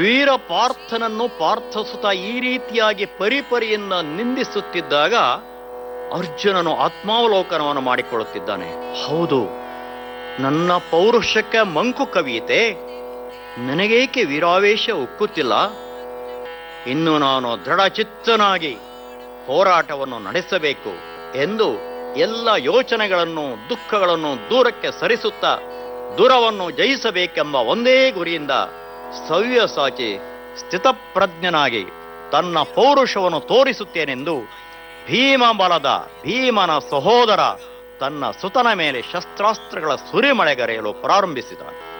ವೀರ ಪಾರ್ಥನನ್ನು ಪಾರ್ಥಸುತ ಈ ರೀತಿಯಾಗಿ ಪರಿಪರಿಯಿಂದ ನಿಂದಿಸುತ್ತಿದ್ದಾಗ ಅರ್ಜುನನು ಆತ್ಮಾವಲೋಕನವನ್ನು ಮಾಡಿಕೊಳ್ಳುತ್ತಿದ್ದಾನೆ ಹೌದು ನನ್ನ ಪೌರುಷಕ್ಕೆ ಮಂಕು ಕವಿಯಿತೆ ನನಗೇಕೆ ವೀರಾವೇಶ ಉಕ್ಕುತ್ತಿಲ್ಲ ಇನ್ನು ನಾನು ದೃಢಚಿತ್ತನಾಗಿ ಹೋರಾಟವನ್ನು ನಡೆಸಬೇಕು ಎಂದು ಎಲ್ಲ ಯೋಚನೆಗಳನ್ನು ದುಃಖಗಳನ್ನು ದೂರಕ್ಕೆ ಸರಿಸುತ್ತಾ ದೂರವನ್ನು ಜಯಿಸಬೇಕೆಂಬ ಒಂದೇ ಗುರಿಯಿಂದ ಸವ್ಯಸಾಚಿ ಸ್ಥಿತಪ್ರಜ್ಞನಾಗಿ ತನ್ನ ಪೌರುಷವನ್ನು ತೋರಿಸುತ್ತೇನೆಂದು ಭೀಮಬಲದ ಭೀಮನ ಸಹೋದರ ತನ್ನ ಸುತನ ಮೇಲೆ ಶಸ್ತ್ರಾಸ್ತ್ರಗಳ ಸುರಿಮಳೆಗರೆಯಲು ಪ್ರಾರಂಭಿಸಿದ